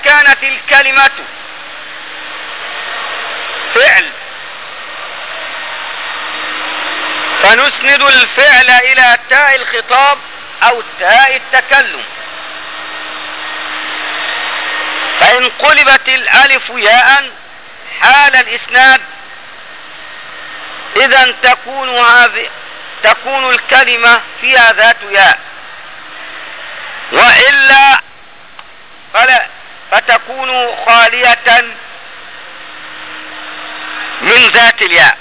كانت الكلمة فعل فنسند الفعل الى تاء الخطاب او تاء التكلم فان قلبت الالف ياء حال الاسناد اذا تكون هذه تكون الكلمة فيها ذات ياء وإلا فلا فتكون خالية من ذات الياء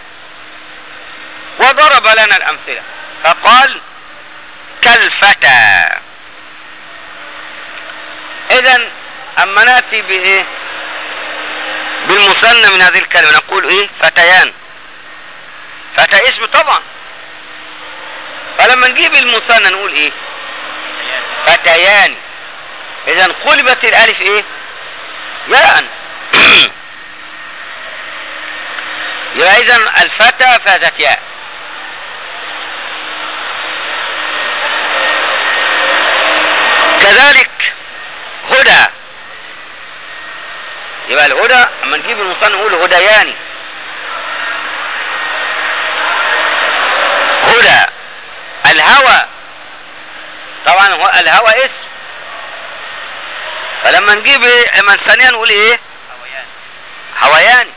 وضرب لنا الأمثلة فقال كالفتى إذا أما نأتي بإيه بالمثنى من هذه الكلمة نقول إيه فتيان فتى اسم طبعا فلما نجيب المثنى نقول إيه فتيان إذا قلبت الألف إيه ياء يبقى إذا الفتى فازت ياء كذلك هدى يبقى الهدى اما نجيب المصنع نقول هديان هدى الهوى طبعا هو الهوى اسم فلما نجيب من ثانيا نقول ايه هويان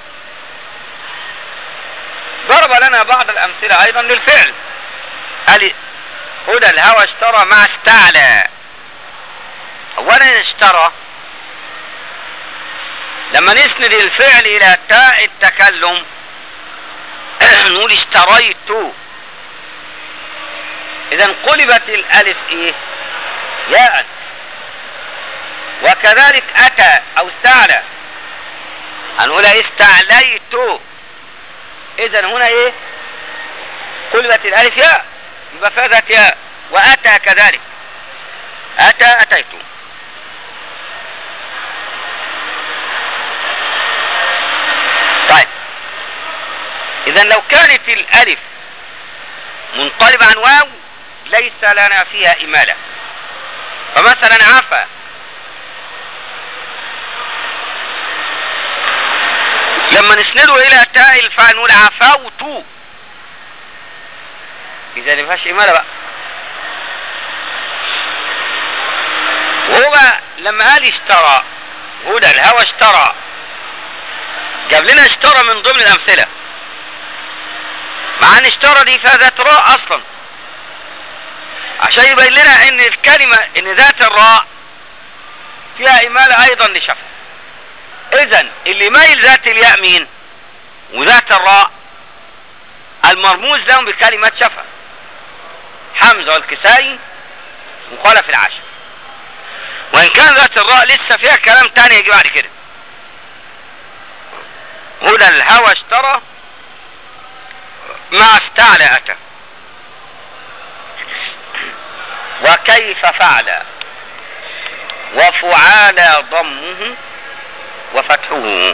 ضرب لنا بعض الامثله ايضا للفعل قال هدى الهوى اشترى مع استعلى اولا اشترى لما نسند الفعل الى تاء التكلم نقول اشتريت اذا قلبت الالف ايه ياء وكذلك اتى او استعلى هنقول استعليت اذا هنا ايه قلبت الالف ياء يبقى فازت ياء واتى كذلك اتى اتيت طيب اذا لو كانت الالف منقلبة عن واو ليس لنا فيها امالة فمثلا عفا لما نسنده الى تاء الفاعل نقول عفوت اذا ما فيهاش اماله بقى وهو لما قال اشترى هدى الهوى اشترى جاب لنا اشترى من ضمن الامثله مع ان اشترى دي فيها ذات راء اصلا عشان يبين لنا ان الكلمه ان ذات الراء فيها اماله ايضا لشفه اذا اللي يميل ذات الياء مين وذات الراء المرموز لهم بكلمة شفا حمزة والكسائي وخلف العاشر وان كان ذات الراء لسه فيها كلام تاني يجي بعد كده هدى الهوى اشترى مع استعلى اتى وكيف فعل وفعال ضمه وفتحه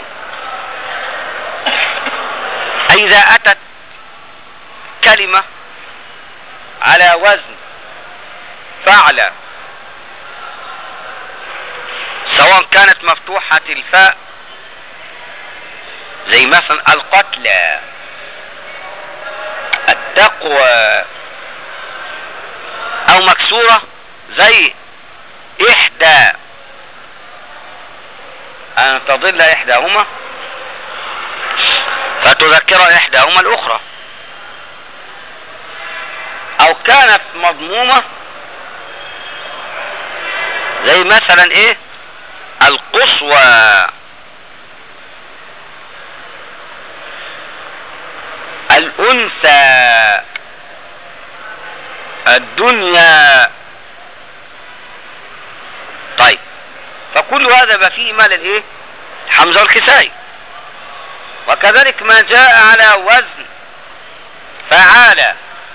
أي إذا أتت كلمة على وزن فعل سواء كانت مفتوحة الفاء زي مثلا القتلى التقوى او مكسورة زي احدى ان تضل احداهما فتذكر احداهما الاخرى او كانت مضمومة زي مثلا ايه القصوى الانثى الدنيا طيب فكل هذا بقى فيه مال الايه حمزة والكسائي وكذلك ما جاء على وزن فعال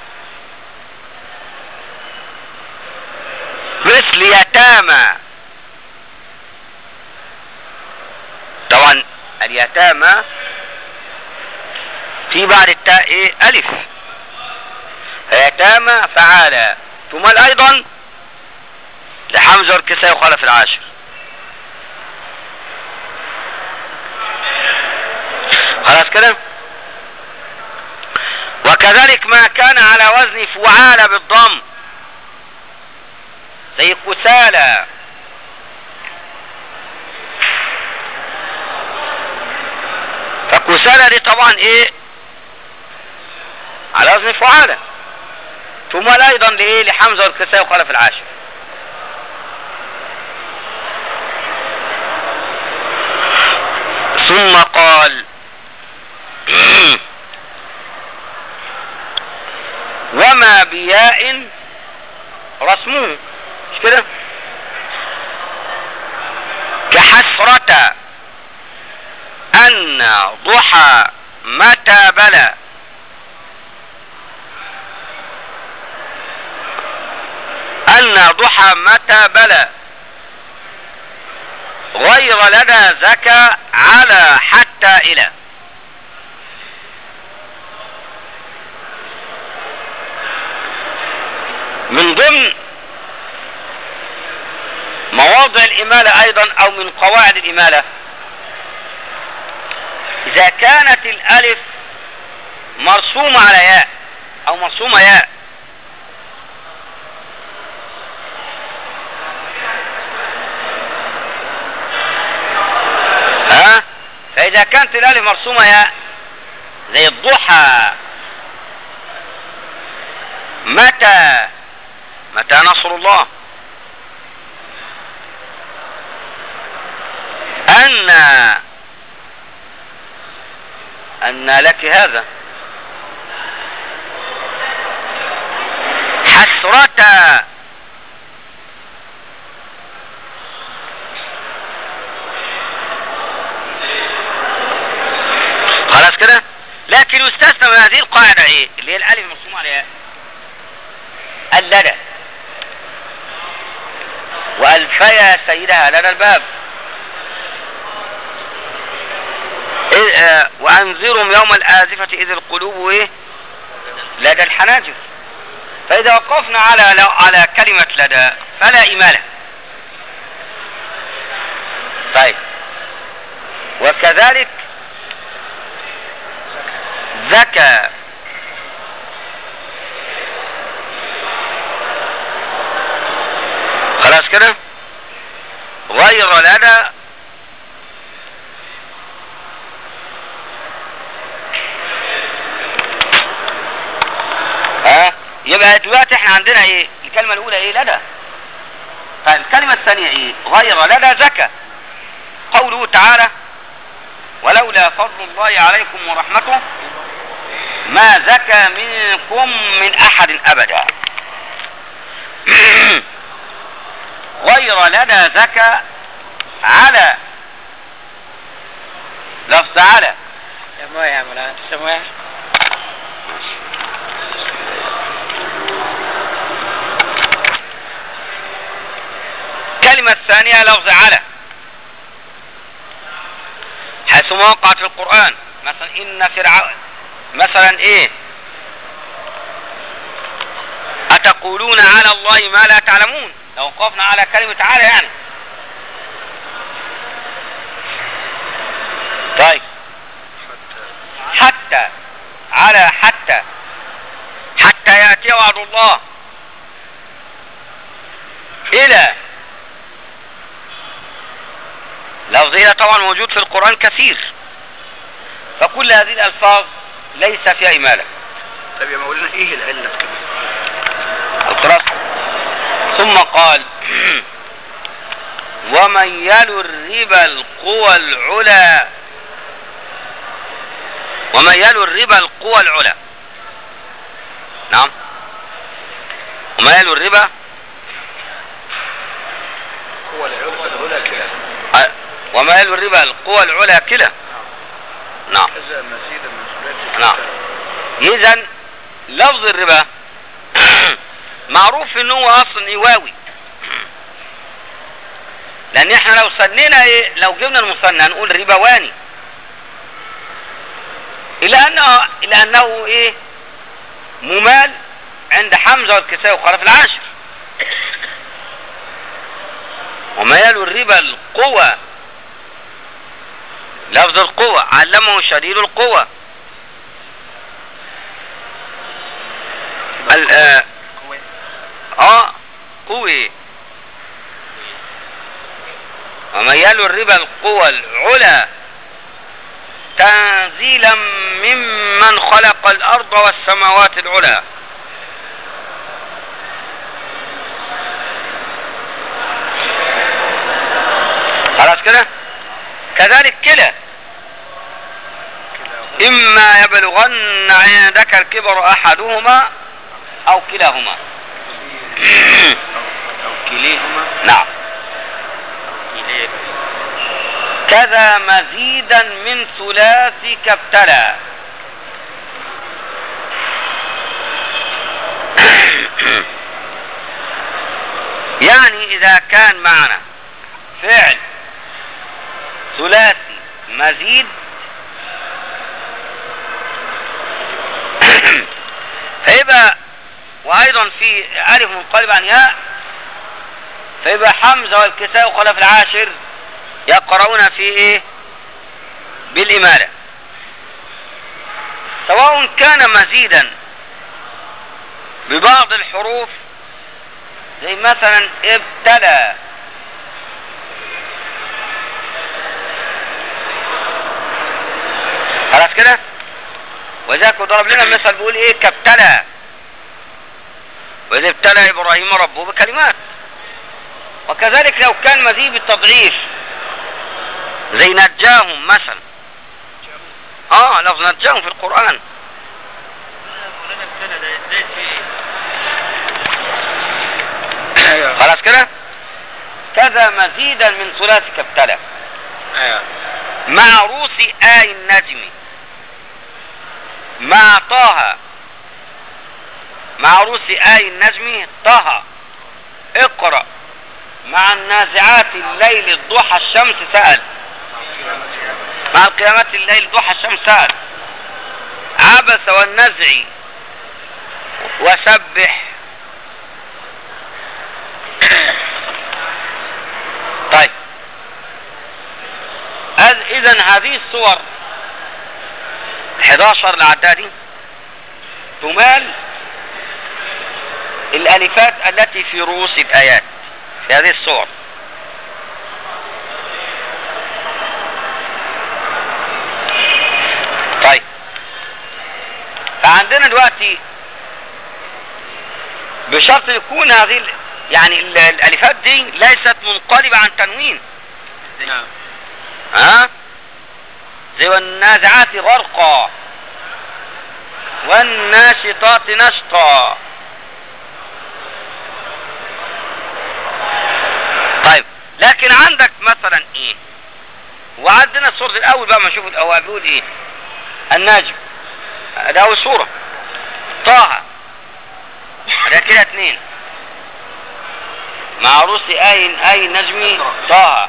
مثل يتامى طبعا اليتامى في بعد التاء ايه الف فيتامى فعال ثم ايضا لحمزة والكسائي وخلف العاشر خلاص كده وكذلك ما كان على وزن فعال بالضم زي كسالى فكسالى دي طبعا ايه على وزن فعالة ثم ايضا لايه لحمزة والكساء وقال في العاشر ثم قال وما بياء رسمه مش كده كحسرة أن ضحى متى بلى أن ضحى متى بلى غير لدى زكى على حتى إلى من ضمن مواضع الإمالة أيضا أو من قواعد الإمالة إذا كانت الألف مرسومة على ياء أو مرسومة ياء ها فإذا كانت الألف مرسومة ياء زي الضحى متى متى نصر الله أن أن لك هذا حسرة خلاص كده لكن يستثنى من هذه القاعدة ايه اللي هي الالف المرسومة عليها اللدى والفيا سيدها لدى الباب إيه آه وانذرهم يوم الآزفة اذ القلوب ايه لدى الحناجر فاذا وقفنا على لو على كلمة لدى فلا امالة طيب وكذلك ذكى خلاص كده غير لدى ها يبقى دلوقتي احنا عندنا ايه الكلمة الاولى ايه لدى طيب الكلمة الثانية ايه غير لدى زكى قوله تعالى ولولا فضل الله عليكم ورحمته ما زكى منكم من احد ابدا غير لدى زكى على لفظ على يا مويه يا مولانا تسمع الكلمة الثانية لفظ على حيث ما وقعت في القرآن مثلا إن فرعون مثلا إيه أتقولون على الله ما لا تعلمون لو وقفنا على كلمة على يعني طيب حتى على حتى حتى يأتي وعد الله إلى لفظ إلى طبعا موجود في القرآن كثير فكل هذه الألفاظ ليس فيها إمالة طب يا مولانا ايه العلة في كده القراءة ثم قال ومن يل الربا القوى العلا ومن يل الربا القوى العلا نعم ومن يل الربا هو العلا كده آه، وما يل الربا القوى العلا كلا نعم كذا مزيد من سورة نعم اذا لفظ الربا معروف ان هو اصلا ايواوي لان احنا لو سنينا ايه لو جبنا المثنى هنقول ربواني الى انه الى انه ايه ممال عند حمزه والكساء وخلف العاشر وما يل الربا القوى لفظ القوة علمه شديد القوة ال- آه، قوي اه قوي وميال الربا القوى العلا تنزيلا ممن خلق الارض والسماوات العلى خلاص كده كذلك كلا كده اما يبلغن عندك الكبر احدهما او كلاهما أو- او كليهما نعم إليه كذا مزيدا من ثلاث كابتلا يعني اذا كان معنا فعل ثلاثي مزيد فيبقى وايضا في الف منقلب عن ياء فيبقى حمزه والكساء وخلف العاشر يقرؤون في ايه بالإمالة سواء كان مزيدا ببعض الحروف زي مثلا ابتلى خلاص كده وذاك ضرب لنا مثل بيقول ايه كابتلى واذا ابتلى ابراهيم ربه بكلمات وكذلك لو كان مزيد بالتضعيف زي نجاهم مثلا اه لفظ نجاهم في القرآن ايوه خلاص كده كذا مزيدا من ثلاث كابتلة ايوه مع روس آي النجم مع طه مع روس آي النجم طه اقرأ مع النازعات الليل الضحى الشمس سأل مع القيامات الليل ضحى الشمس سأل عبس والنزع وسبح طيب اذا هذه الصور 11 العدادي تمال الالفات التي في رؤوس الايات في هذه الصور طيب فعندنا دلوقتي بشرط ان يكون هذه ال- يعني ال- الالفات دي ليست منقلبة عن تنوين نعم ها زي والنازعات غرقا والناشطات نشطا طيب لكن عندك مثلا ايه وعندنا الصورة الاول بقى ما نشوف الاول بيقول ايه النجم ده اول صورة طه ده كده اتنين مع روس اي اي نجمي طه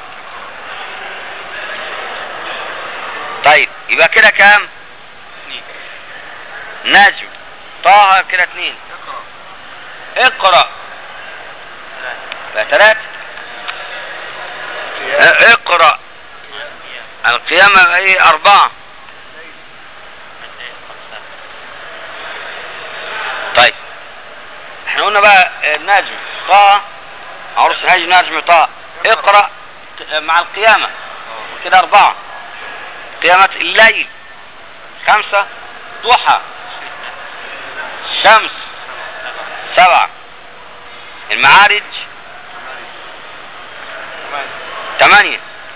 طيب يبقى كده كام نجم طه كده اتنين اقرأ بقى تلاتة اه، اقرأ القيامة ايه اربعة طيب احنا قلنا بقى النجم طه عرس النجم نجم طه اقرأ مع القيامة كده اربعة قيامة الليل خمسة ضحى شمس سبعة المعارج ثمانية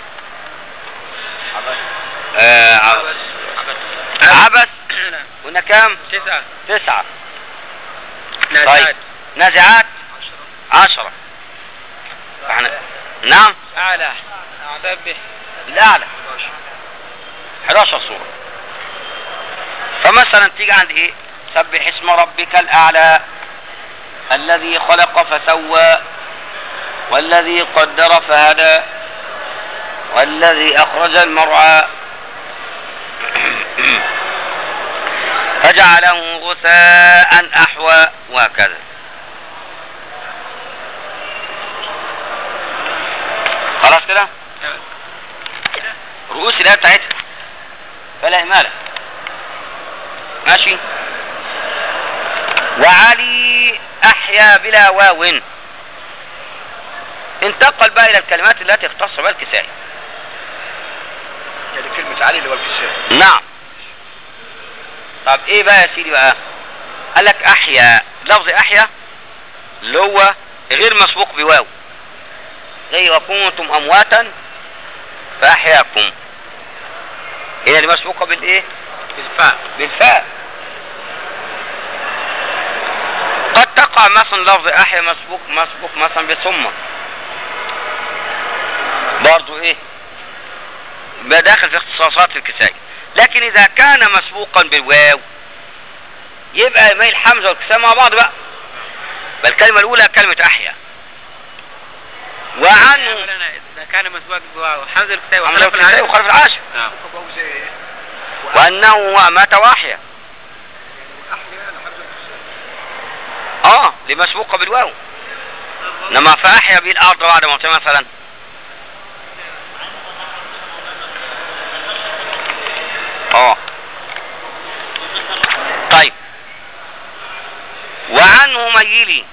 آه عبس عبس قلنا كام تسعة تسعة نازعات. طيب نازعات عشرة احنا نعم أعلى سبح الأعلى 11 صورة فمثلا تيجي عند ايه سبح اسم ربك الأعلى الذي خلق فسوى والذي قدر فهدى والذي أخرج المرعى فجعله غثاء أحوى وهكذا خلاص كده رؤوس الآية بتاعتها فلا إمالة ماشي وعلي أحيا بلا واو انتقل بقى إلى الكلمات التي اختص بها الكسائي يعني كلمة علي اللي هو الكشاف نعم طب ايه بقى يا سيدي بقى قال لك احيا لفظ احيا اللي هو غير مسبوق بواو زي وكنتم امواتا فاحياكم هي اللي مسبوقه بالايه بالفاء بالفاء قد تقع مثلا لفظ احيا مسبوق مسبوق مثلا بثم برضو ايه يبقى داخل في اختصاصات الكسائي لكن اذا كان مسبوقا بالواو يبقى يميل حمزه والكساء مع بعض بقى بل الكلمه الاولى كلمه احيا وعنه إذا كان مسبوق بواو حمزة الكتاب حمزه والكساء وخلف العاشر نعم واو زي ايه؟ وانه مات واحيا احيا لحمزة الكشاف اه لمسبوقه بالواو انما فاحيا به الارض بعد موتها مثلا اه طيب وعنه ميلي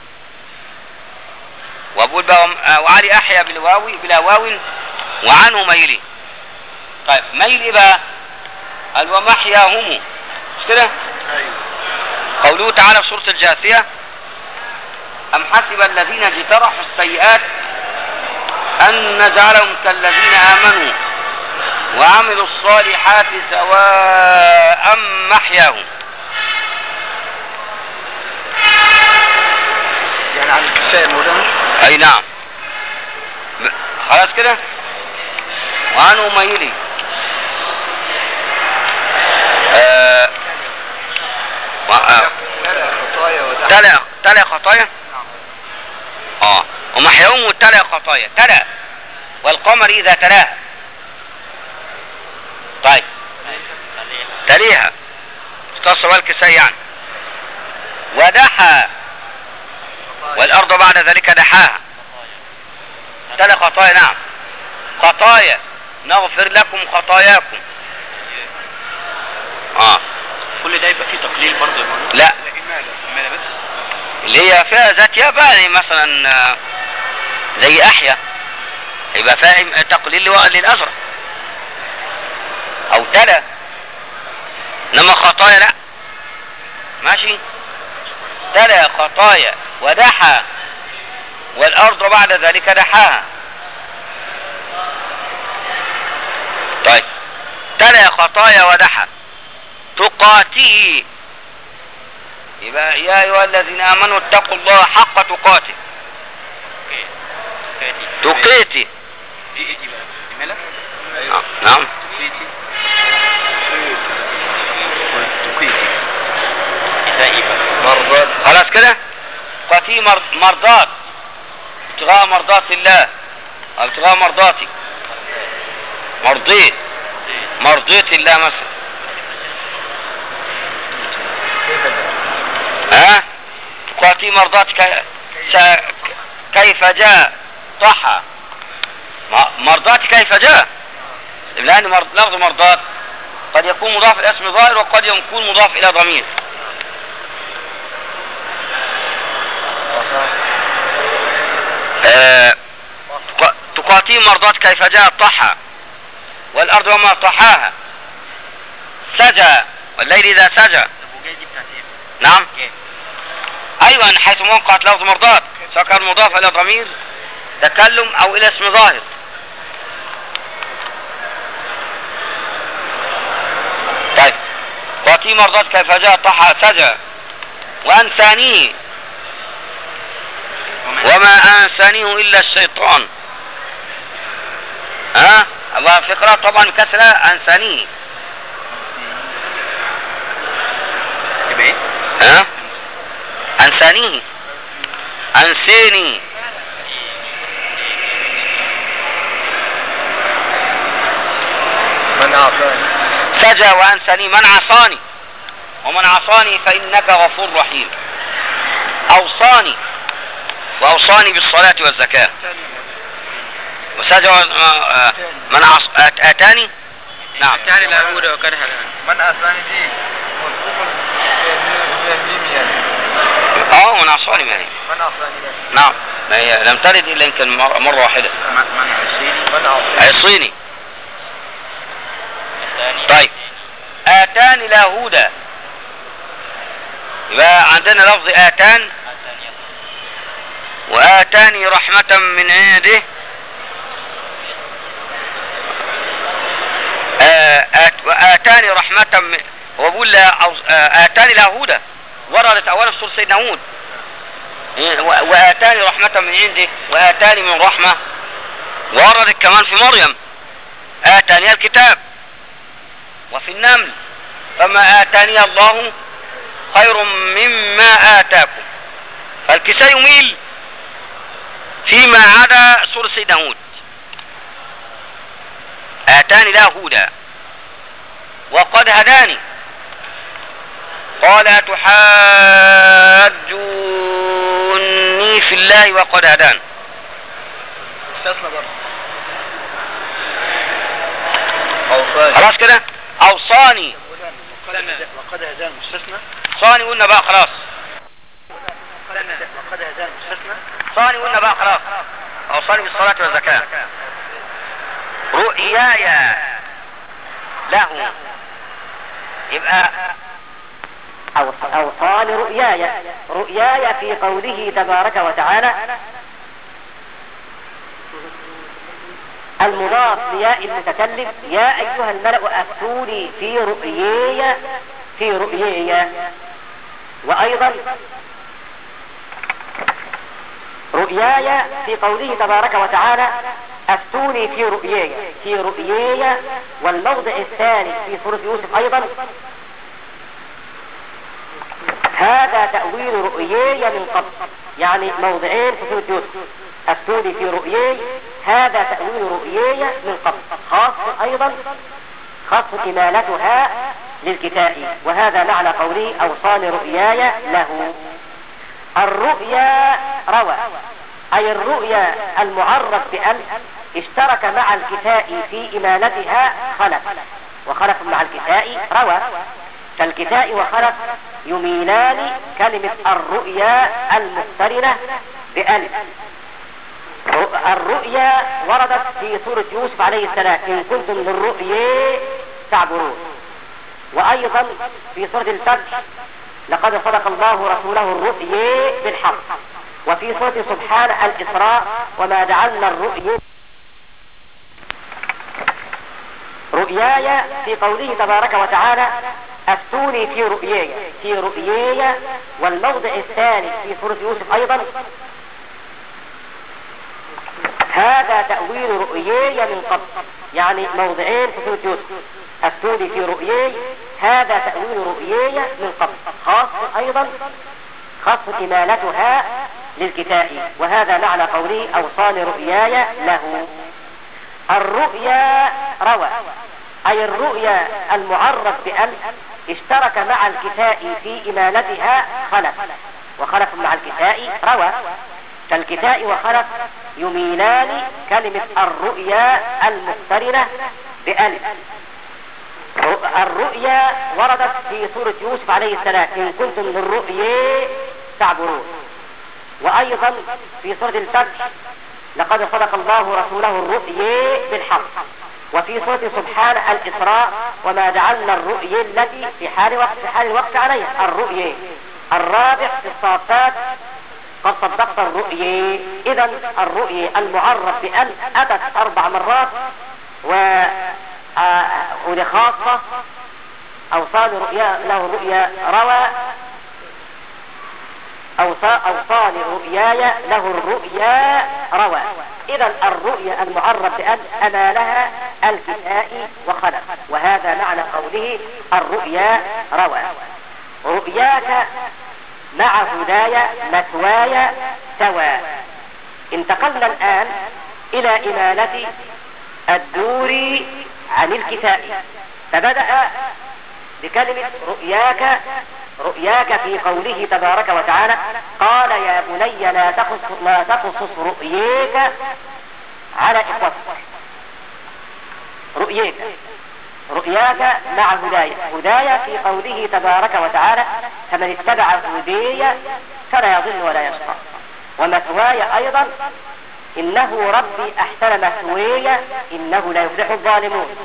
وابو بقى آه، وعلي احيا بالواو بلا واو وعنه ميلي طيب ميل ايه بقى قال ومحياهم مش كده ايوه قوله تعالى في سورة الجاثية أم حسب الذين اجترحوا السيئات أن نجعلهم كالذين آمنوا وعملوا الصالحات سواء محياهم يعني عن الكشاف مولانا أي نعم ب- خلاص كده وعنه ميلي آه و- آه، لا خطايا ودعم تلا تلا خطايا نعم اه ومحيوم تلا خطايا تلا والقمر اذا تلاها طيب تليها اختص بالكساء يعني ودحى والارض بعد ذلك دحاها تلا خطايا نعم خطايا نغفر لكم خطاياكم اه كل ده يبقى فيه تقليل برضه يا مولانا لا لا إمالة إمالة بس اللي هي فيها ذات ياء بقى يعني مثلا آه، زي احيا يبقى فاهم تقليل لواء للازرق او تلا انما خطايا لا ماشي تلا خطايا ودحى والارض بعد ذلك دحاها طيب تلا خطايا ودحى تقاته يبقى يا ايها الذين امنوا اتقوا الله حق تقاته تقيتي دي ايه دي بقى إمالة آه، نعم تقيتي تقيتي ده ايه بقى مرضات خلاص كده قتي مر- مرضات ابتغاء مرضات الله أو ابتغاء مرضاتي مرضيت مرضيت الله مثلا كيف ده؟ ها تقاتي مرضات كي... س... كيف جاء طحى م- مرضات كيف جاء لأن مرض... لفظ مرضات قد يكون مضاف إلى اسم ظاهر وقد يكون مضاف إلى ضمير آه، تق- تقاتي مرضات كيف جاء طحى والأرض وما طحاها سجى والليل إذا سجى طب وجاي دي بتاعت ايه نعم جاي ايوه من حيث وقعت لفظ مرضات سواء كان مضاف الى ضمير تكلم او الى اسم ظاهر طيب وفي مرضات كيف جاء طحى سجى وانسانيه وما انسانيه الا الشيطان ها الله في قراءة طبعا بكسرها انسانيه يبقى ايه ها انسانيه انساني من عصاني سجى وانساني من عصاني ومن عصاني فانك غفور رحيم اوصاني واوصاني بالصلاة والزكاة وسجى و- آه، آه، من عص... آت- اتاني نعم يعني العبود وقد هدان من أصلاني دي مذكور هي الميم يعني اه من عصاني يعني من أصلاني يعني نعم ما هي لم ترد الا يمكن مر- مرة واحدة من عشيري من أصلاني عصيني طيب آتان لا هدى يبقى عندنا لفظ آتان وآتاني رحمة من عنده آه، آت- وآتاني رحمة من هو بيقول لا أو- آه، آتاني لا هدى وردت أولا في سورة سيدنا هود إيه، و- وآتاني رحمة من عنده وآتاني من رحمة وردت كمان في مريم آتاني الكتاب وفي النمل فما آتاني الله خير مما آتاكم فالكساء يميل فيما عدا سورة سيدنا هود آتاني لا هدى وقد هداني قال تحاجوني في الله وقد هدان استثنى برضه أوصاني خلاص كده أوصاني وقد هدان مستثنى صاني قلنا بقى خلاص وقد هدان مستثنى صاني قلنا بقى خلاص أوصاني بالصلاة والزكاة رؤياي له يبقى أو أوصال رؤياي رؤياي في قوله تبارك وتعالى المضاف لياء المتكلم يا أيها الملأ أفتوني في رؤياي في رؤياي وأيضا رؤياي في قوله تبارك وتعالى أفتوني في رؤياي في رؤياي والموضع الثاني في سورة يوسف أيضا هذا تأويل رؤياي من قبل يعني موضعين في سورة يوسف أفتوني في رؤياي هذا تأويل رؤياي من قبل خاص أيضا خاص إمالتها للكتاب وهذا معنى قوله أوصاني رؤياي له الرؤيا روى أي الرؤيا المعرف بأن اشترك مع الكتاء في إمالتها خلف وخلف مع الكتاء روى كالكتاء وخلف يميلان كلمة الرؤيا المقترنة بألف الرؤيا وردت في سورة يوسف عليه السلام إن كنتم للرؤيا تعبرون وأيضا في سورة الفتح لقد صدق الله رسوله الرؤيا بالحق وفي سورة سبحان الإسراء وما جعلنا الرؤيا رؤياي في قوله تبارك وتعالى أفتوني في رؤياي في رؤياي والموضع الثاني في سورة يوسف أيضا هذا تأويل رؤياي من قبل يعني موضعين في سورة يوسف أفتوني في رؤياي هذا تأويل رؤياي من قبل خاص أيضا خاص إمالتها للكتاء وهذا معنى قوله أوصاني رؤياي له الرؤيا روى أي الرؤيا المعرف بأن اشترك مع الكتاء في إمالتها خلف وخلف مع الكتاء روى كالكتاء وخلف يميلان كلمة الرؤيا المقترنة بألف الرؤيا وردت في سورة يوسف عليه السلام إن كنتم للرؤيا تعبرون وأيضا في سورة الفتح لقد صدق الله رسوله الرؤيا بالحق وفي سورة سبحان الإسراء وما جعلنا الرؤيا التي في حال وقت في حال الوقت عليها الرؤيا الرابع في الصافات قد صدقت الرؤيا إذا الرؤيا المعرف بأن أتت أربع مرات و آه، ولخاصة أوصال رؤيا له رؤيا روى أوصى أوصال رؤياي له الرؤيا روى إذا الرؤيا المعرف بأن أنالها الكتاء وخلف وهذا معنى قوله الرؤيا روى رؤياك مع هداي مثواي سوى انتقلنا الآن إلى إمالة الدور عن الكتاء فبدأ بكلمة رؤياك رؤياك في قوله تبارك وتعالى قال يا بني لا تقص لا تقصص رؤياك على إخوتك رؤياك رؤياك مع هدايا هدايا في قوله تبارك وتعالى فمن اتبع هدي فلا يضل ولا يشقى ومثواي ايضا انه ربي احسن مثوي انه لا يفلح الظالمون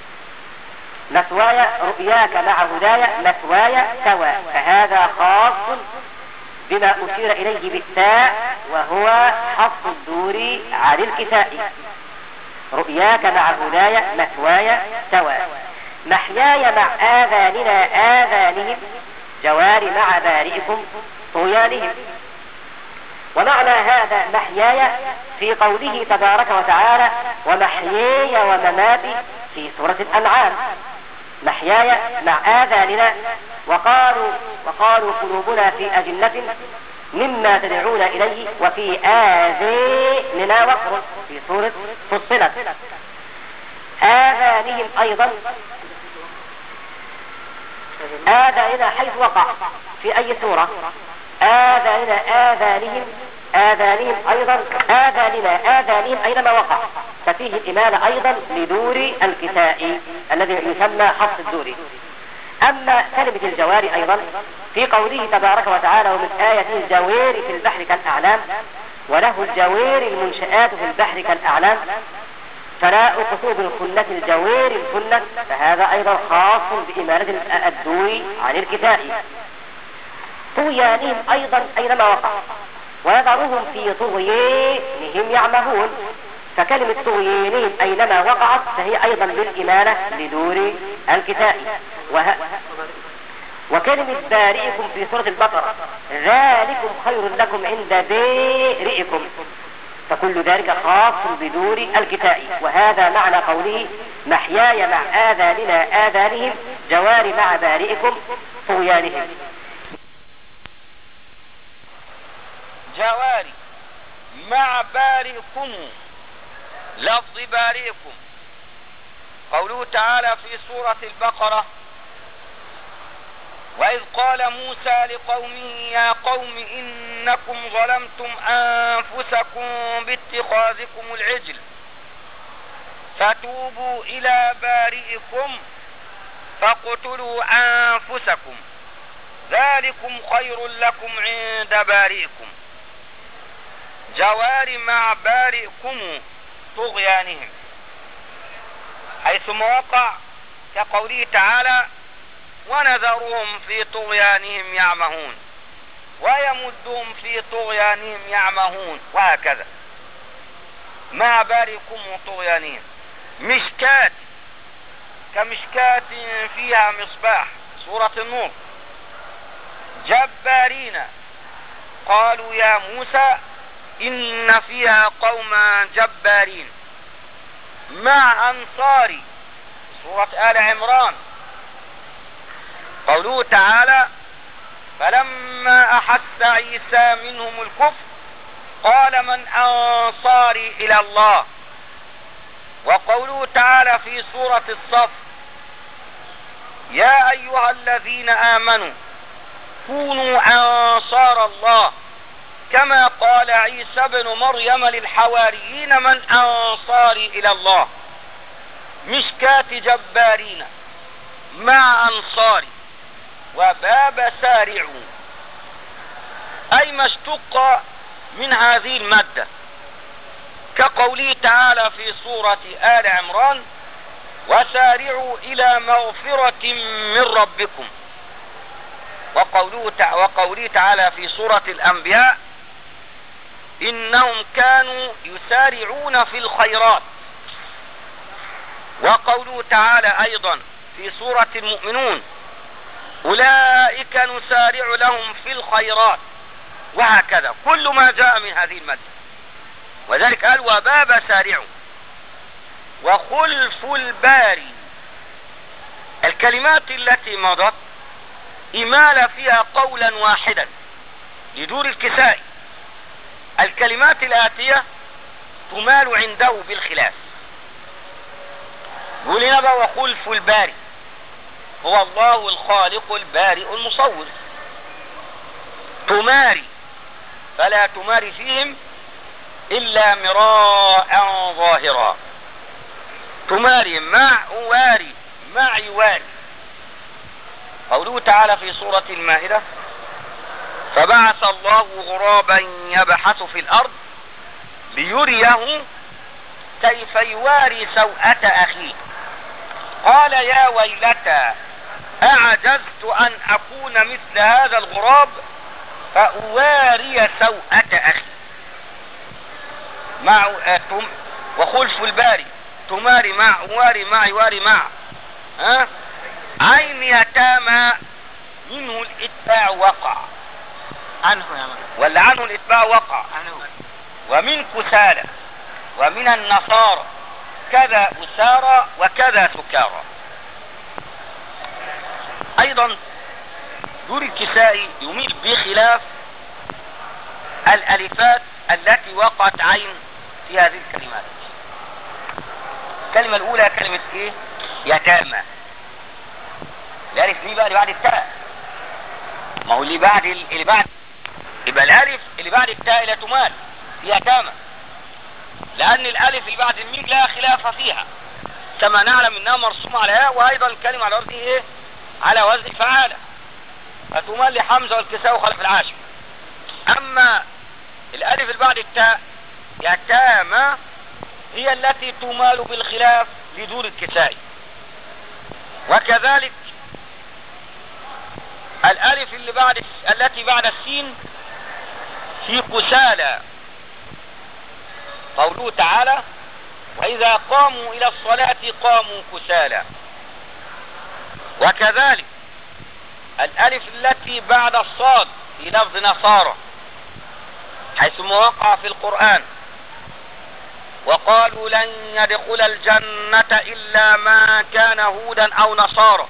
مثواي رؤياك مع هدايا مثواي سواء فهذا خاص بما أشير إليه بالتاء وهو حفظ الدور عن الكساء رؤياك مع هدايا مثواي سواء محياي مع آذاننا آذانهم جوار مع بارئكم طغيانهم ومعنى هذا محياي في قوله تبارك وتعالى ومحياي ومماتي في سورة الأنعام محياي مع آذاننا وقالوا وقالوا قلوبنا في أجنة مما تدعون إليه وفي آذاننا وقر في سورة فصلت آذانهم أيضا آذاننا حيث وقع في أي سورة آذاننا آذانهم آذانهم أيضا آذاننا آذانهم أينما وقع ففيه الإمالة أيضا لدور الكساء الذي يسمى حفص الدور أما كلمة الجوار أيضا في قوله تبارك وتعالى ومن آية الجوار في البحر كالأعلام وله الجوار المنشآت في البحر كالأعلام فلا أقصد بالخنة الجوار الخنة فهذا أيضا خاص بإمالة الدور عن الكساء طغيانهم أيضا أينما وقع ويذرهم في طغيانهم يعمهون فكلمة طغيانهم أينما وقعت فهي أيضا بالإمالة لدور الكساء وه... وكلمة بارئكم في سورة البقرة ذلكم خير لكم عند بارئكم فكل ذلك خاص بدور الكتاء وهذا معنى قوله محياي مع آذاننا آذانهم جوار مع بارئكم طغيانهم جواري مع بارئكم لفظ بارئكم قوله تعالى في سورة البقرة وإذ قال موسى لقومه يا قوم إنكم ظلمتم أنفسكم باتخاذكم العجل فتوبوا إلى بارئكم فاقتلوا أنفسكم ذلكم خير لكم عند بارئكم جوار مع بارئكم طغيانهم حيثما وقع كقوله تعالى ونذرهم في طغيانهم يعمهون ويمدهم في طغيانهم يعمهون وهكذا مع باركم وطغيانهم مشكات كمشكات فيها مصباح سورة النور جبارين قالوا يا موسى إن فيها قوما جبارين مع أنصاري سورة آل عمران قوله تعالى فلما أحس عيسى منهم الكفر قال من أنصاري إلى الله وقوله تعالى في سورة الصف يا أيها الذين آمنوا كونوا أنصار الله كما قال عيسى بن مريم للحواريين من أنصاري إلى الله مشكات جبارين مع أنصاري وباب سارعوا أي ما اشتق من هذه المادة كقوله تعالى في سورة آل عمران وسارعوا إلى مغفرة من ربكم وقوله, تع... وقوله تعالى في سورة الأنبياء إنهم كانوا يسارعون في الخيرات وقوله تعالى أيضا في سورة المؤمنون أولئك نسارع لهم في الخيرات وهكذا كل ما جاء من هذه المادة وذلك قال وباب سارعوا وخلف الباري الكلمات التي مضت إمال فيها قولا واحدا لدور الكساء الكلمات الآتية تمال عنده بالخلاف يقول هنا بقى وخلف الباري هو الله الخالق البارئ المصور تماري فلا تماري فيهم إلا مراء ظاهرا تماري مع واري مع يواري قوله تعالى في سورة المائدة فبعث الله غرابا يبحث في الأرض ليريه كيف يواري سوءة أخيه قال يا ويلتى أعجزت أن أكون مثل هذا الغراب فأواري سوءة أخي مع آه، تم وخلف الباري تماري مع أواري مع يواري مع ها عين يتامى منه الإتباع وقع عنه يا من ولا عنه الإتباع وقع عنه ومن كسالى ومن النصارى كذا أسارى وكذا سكارى أيضا دور الكسائي يميل بخلاف الألفات التي وقعت عين في هذه الكلمات الكلمة الأولى كلمة إيه؟ يتامى الألف دي بقى اللي بعد التاء ما هو اللي بعد اللي بعد يبقى الألف اللي بعد التاء لا تمال في يتامى لأن الألف اللي بعد الميم لا خلاف فيها كما نعلم انها مرسومة على هاء وايضا الكلمة على وزن ايه على وزن فعالة فتمال لحمزة والكساء وخلف العاشر اما الالف اللي بعد التاء يتامى هي التي تمال بالخلاف لدور الكسائي وكذلك الالف اللي بعد التي بعد السين في كسالى قوله تعالى وإذا قاموا إلى الصلاة قاموا كسالى وكذلك الألف التي بعد الصاد في لفظ نصارى حيث وقع في القرآن وقالوا لن يدخل الجنة إلا ما كان هودا أو نصارى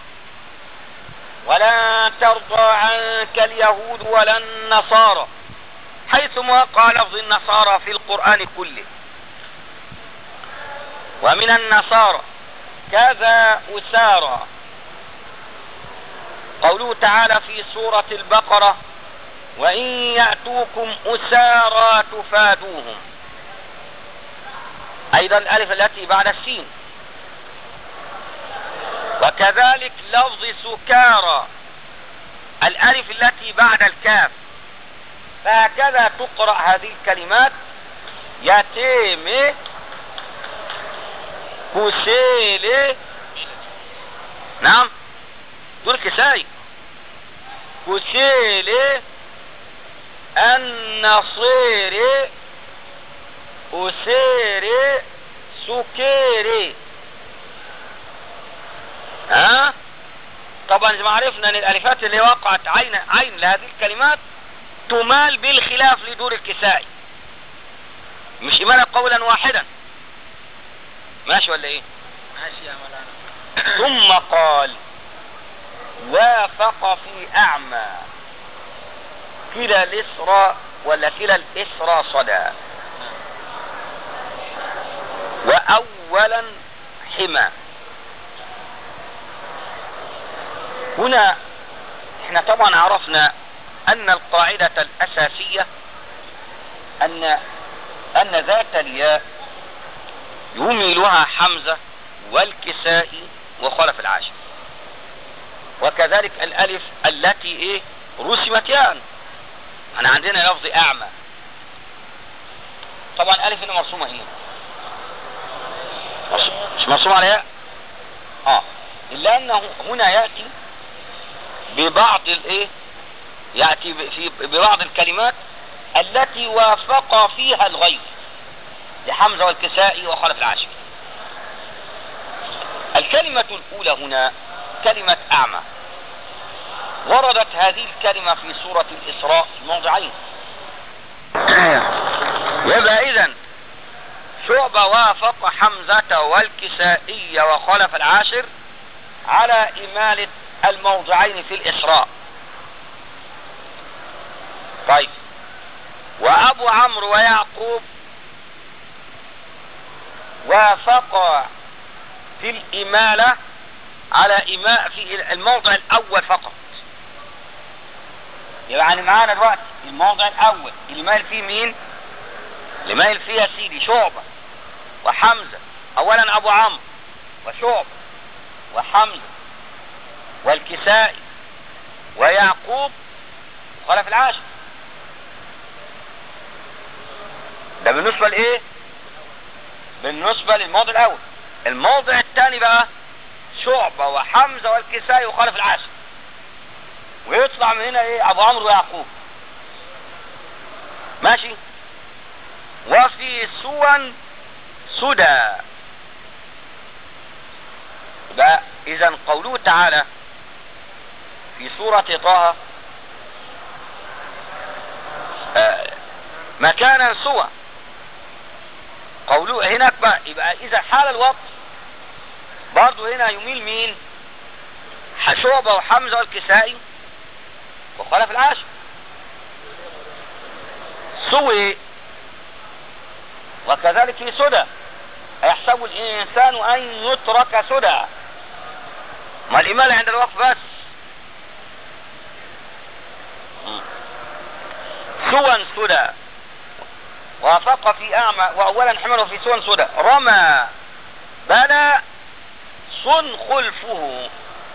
ولا ترضى عنك اليهود ولا النصارى حيث وقع لفظ النصارى في القرآن كله ومن النصارى كذا أسارى قوله تعالى في سورة البقرة وإن يأتوكم أسارى تفادوهم أيضا الألف التي بعد السين وكذلك لفظ سكارى الألف التي بعد الكاف فهكذا تقرأ هذه الكلمات يتيم كسيل نعم دول كساي كسيل النصير أسير سكيري ها طبعا زي ما عرفنا ان الالفات اللي وقعت عين عين لهذه الكلمات تمال بالخلاف لدور الكسائي مش إمالة قولا واحدا ماشي ولا ايه ماشي يا مولانا ثم قال وافق في اعمى كلا الاسرى ولا كلا الاسرى صدى واولا حمى هنا احنا طبعا عرفنا ان القاعدة الاساسية ان ان ذات الياء يميلها حمزة والكسائي وخلف العاشر وكذلك الالف التي ايه رسمت ياء احنا عندنا لفظ اعمى طبعا الالف هنا مرسومه ايه مرسوم- مش مرسومه على ياء اه الا انه هنا ياتي ببعض الايه ياتي ب- في ببعض الكلمات التي وافق فيها الغير لحمزه والكسائي وخلف العاشر الكلمة الأولى هنا كلمة أعمى وردت هذه الكلمة في سورة الإسراء في موضعين يبقى إذا شعبة وافق حمزة والكسائي وخلف العاشر على إمالة الموضعين في الإسراء طيب وأبو عمرو ويعقوب وافق في الإمالة على إماء في الموضع الأول فقط يعني معانا دلوقتي الموضع الأول اللي مايل فيه مين؟ اللي مايل فيه يا سيدي شعبة وحمزة أولا أبو عمرو وشعبة وحمزة والكسائي ويعقوب خلف العاشر ده بالنسبة لإيه؟ بالنسبة للموضع الأول الموضع الثاني بقى شعبة وحمزة والكسائي وخلف العاشر ويطلع من هنا ايه ابو عمرو ويعقوب ماشي وفي سوى سدى يبقى اذا قوله تعالى في سورة طه آه، مكانا سوى قوله هناك بقى يبقى اذا حال الوقت برضه هنا يميل مين شعبة وحمزة والكسائي وخلف العاشر سوي وكذلك في سدى أيحسب الإنسان أن يترك سدى ما الإمالة عند الوقف بس مم. سوى سدى وافق في أعمى وأولا حمله في سوى سدى رمى بلى صن خلفه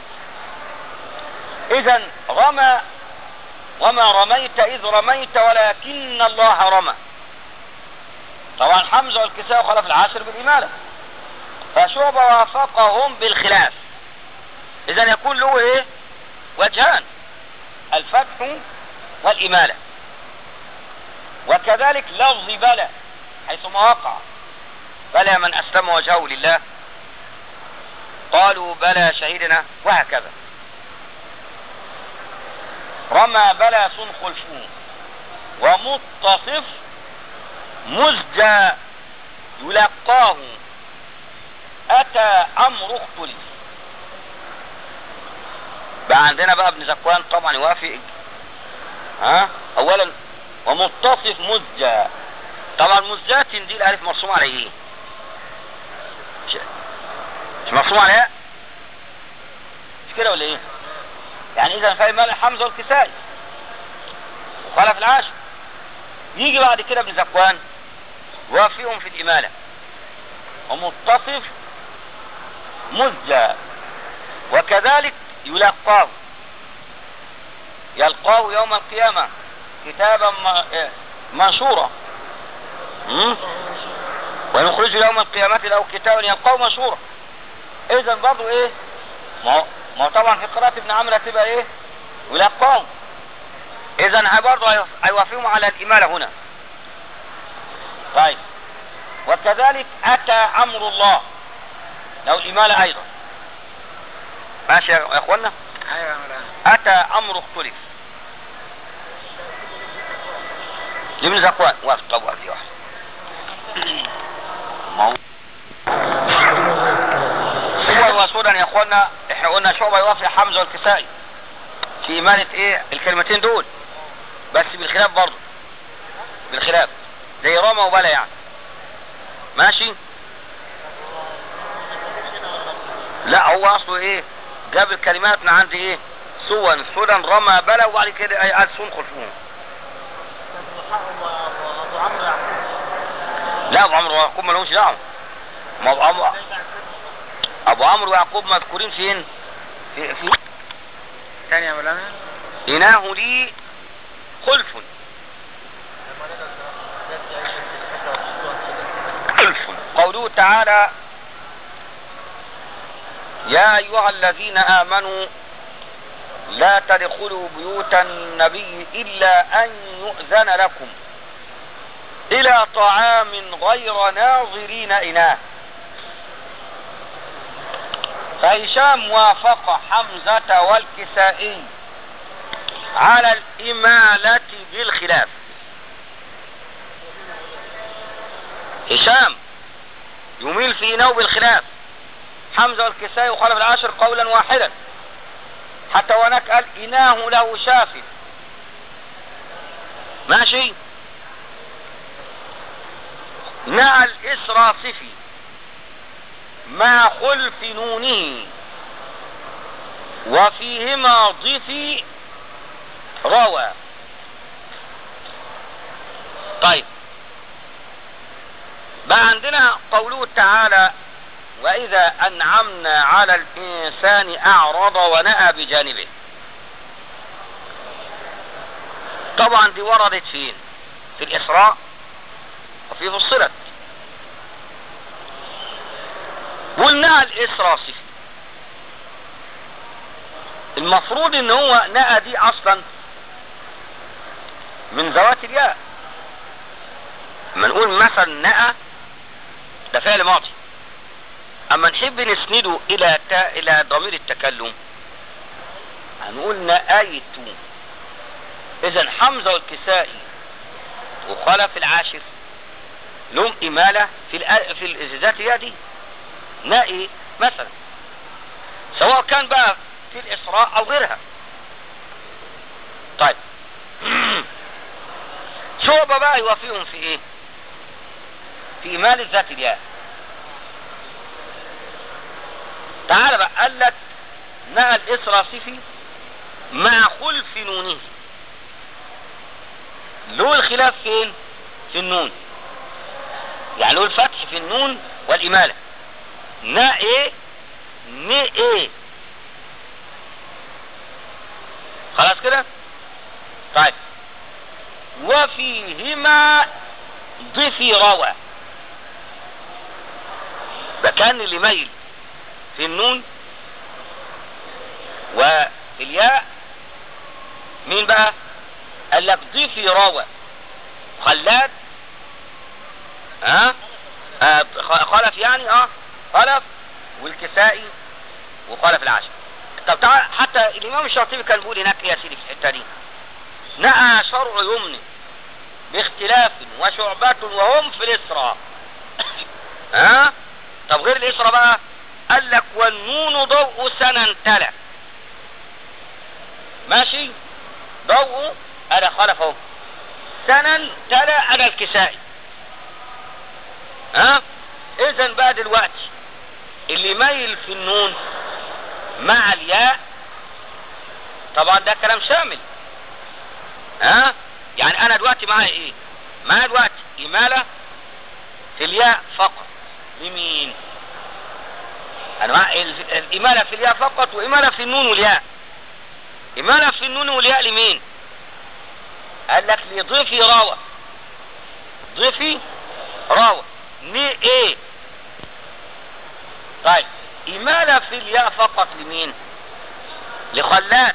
إذا رمى وما رميت إذ رميت ولكن الله رمى طبعا حمزة والكساء خلف العاشر بالإمالة فشعبة وافقهم بالخلاف إذا يكون له إيه وجهان الفتح والإمالة وكذلك لفظ بلى حيث ما وقع بلى من أسلم وجهه لله قالوا بلى شهيدنا وهكذا رمى بلى صن خلفه ومتصف مزجى يلقاه أتى أمر اختلف بقى عندنا بقى ابن زكوان طبعا يوافق ها اولا ومتصف مزجى طبعا مزجات دي الالف مرسوم على ايه مش مش مرسوم عليها مش كده ولا ايه يعني اذا فاهم مال حمزه والكسائي وخلف العاشر يجي بعد كده ابن زكوان وافيهم في الاماله ومتصف مزجى وكذلك يلقاه يلقاه يوم القيامة كتابا م- منشورا م? ويخرج يوم القيامة له كتابا يلقاه منشورا اذا برضه ايه ما هو ما هو طبعا في قراءة ابن عمرو هتبقى ايه يلقاه اذا برضه هيوف- هيوافقهم على الامالة هنا طيب وكذلك اتى امر الله له الامالة ايضا ماشي يا اخوانا ايوه يا مولانا اتى امر اختلف لابن زكوان واقف طب واقف دي واحد ما هو صور وسودا يا اخوانا احنا قلنا شعبة يوافق حمزة والكسائي في إمالة ايه الكلمتين دول بس بالخلاف برضه بالخلاف زي رمى وبلا يعني ماشي لا هو اصله ايه جاب الكلمات من عند ايه سوى سودا رمى بلا وبعد كده اي قال سون خلفهم ابو عمرو يعقوب لا ابو عمرو ويعقوب ما لهمش دعوه ما ابو عمرو ابو عمرو ويعقوب مذكورين فين في, في ثاني يا مولانا إناه لي خلف خلف قوله تعالى يا أيها الذين آمنوا لا تدخلوا بيوت النبي إلا أن يؤذن لكم إلى طعام غير ناظرين إناه فهشام وافق حمزة والكسائي على الإمالة بالخلاف هشام يميل في إنه بالخلاف حمزة والكسائي وخلف العاشر قولا واحدا حتى هناك قال إناه له شافي ماشي مع الإسرافي مع خلف نونه وفيهما ضفي روى طيب بقى عندنا قوله تعالى وإذا أنعمنا على الإنسان أعرض ونأى بجانبه طبعا دي وردت فين في الإسراء وفي فصلت قلنا الإسراء صفي المفروض ان هو نأى دي اصلا من ذوات الياء لما نقول مثلا نأى ده فعل ماضي اما نحب نسنده الى تا الى ضمير التكلم هنقول نأيت اذا حمزة والكسائي وخلف العاشر لهم امالة في الأ... في الازازات الياء دي نائي مثلا سواء كان بقى في الإسراء أو غيرها طيب شعبة بقى يوافيهم في ايه في إمال الذات الياء تعال بقى قال لك نقل إسرى صفي مع خلف نونه له الخلاف فين في النون يعني له الفتح في النون والإمالة نا ايه ن ايه خلاص كده طيب وفيهما ضفي روى ده كان اللي ميل في النون وفي الياء مين بقى قال لك ضفي روى خلاد ها آه خلف يعني اه خلف والكسائي وخلف العاشر طب تعال حتى الامام الشاطبي كان بيقول هناك يا سيدي في الحته دي نأى شرع يمن باختلاف وشعبة وهم في الإسراء ها طب غير الإسراء بقى قال لك والنون ضوء سنة تلا ماشي ضوء انا خلف اهو سنة تلا انا الكسائي ها اذا بقى دلوقتي اللي مايل في النون مع الياء طبعا ده كلام شامل ها يعني انا دلوقتي معايا ايه معايا دلوقتي امالة في الياء فقط لمين انا معايا ال- الامالة في الياء فقط وامالة في النون والياء امالة في النون والياء لمين قال لك لضيفي راوة ضيفي راوة ني ايه طيب إمالة في الياء فقط لمين لخلاد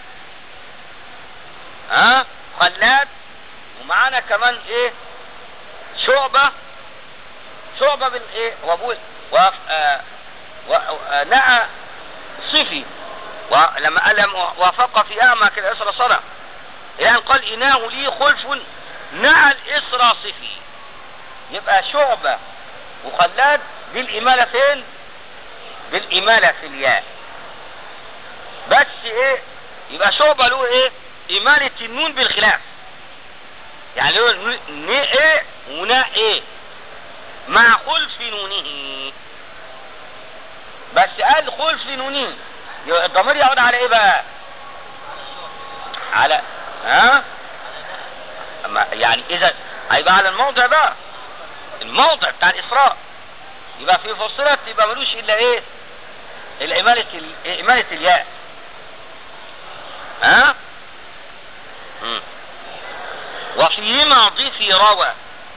ها خلاد ومعانا كمان ايه شعبة شعبة بالايه وابوه وف... آه... و... آه... نأى صفي ولما قال لم وافق في أعمى كده إسرى صنع يعني قال إناه لي خلف نأى الإسرى صفي يبقى شعبة وخلاد دي الإمالة فين بالإمالة في الياء بس ايه يبقى شعبة له ايه إمالة النون بالخلاف يعني له ن ايه ونا ايه مع خلف نونه بس قال خلف نونه يبقى الضمير يعود على ايه بقى على ها أما يعني اذا هيبقى على الموضع بقى الموضع بتاع الاسراء يبقى في فصلت يبقى ملوش الا ايه الإمالة ال- إمالة الياء ها مم. وفيهما ضيفي روى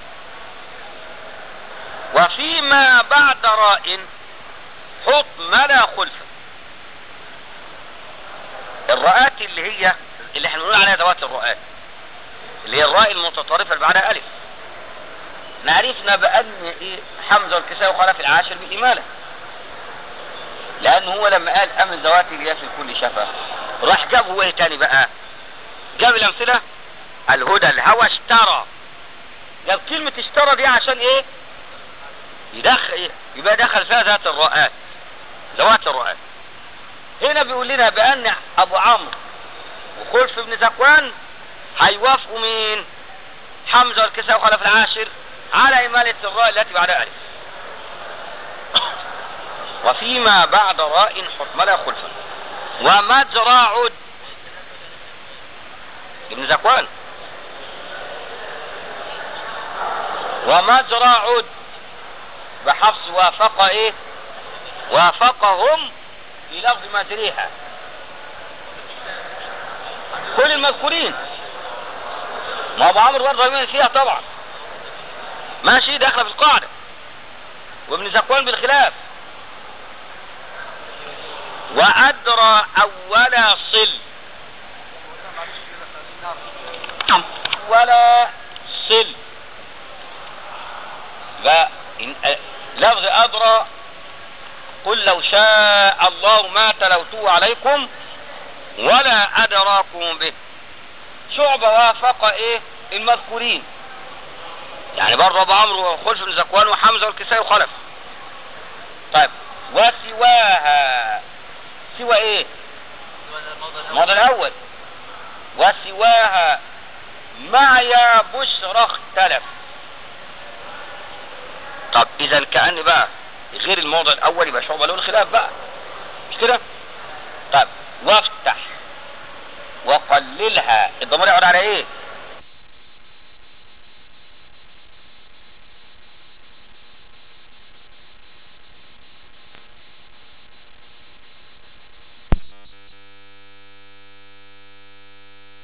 وفيما بعد راء حط ملا خلف الراءات اللي هي اللي احنا بنقول عليها ذوات الراءات اللي هي الراء المتطرفة اللي بعدها ألف نعرفنا بأن إيه حمزة والكساء وخلف العاشر بالإمالة لأنه هو لما قال أمن ذواتي الياس الكل شفا راح جاب هو ايه تاني بقى جاب الأمثلة الهدى الهوى اشترى جاب كلمة اشترى دي عشان ايه يدخل يبقى دخل فيها ذات الرؤات ذوات الرؤات هنا بيقول لنا بأن أبو عمرو وخلف بن زكوان هيوافقوا مين حمزة والكساء وخلف العاشر على إمالة الراء التي بعدها ألف وفيما بعد راء حكملا خلفا ومجرى عد ابن زكوان ومجرى عد بحفص وافق ايه وافقهم في لفظ مجريها كل المذكورين ما ابو عمرو برضه يمين فيها طبعا ماشي داخله في القاعده وابن زكوان بالخلاف وادرى اولا صل ولا صل لا إن- آه، لفظ أدرى قل لو شاء الله ما تلوته عليكم ولا أدراكم به شعبة وافق إيه المذكورين يعني برضه أبو عمرو وخلف بن زكوان وحمزة والكسائي وخلف طيب وسواها سوى إيه الموضع الأول وسواها مع يا بشرى اختلف طب اذا كأن بقى غير الموضع الاول يبقى شعبة له الخلاف بقى مش كده طب وافتح وقللها الضمير يعود على ايه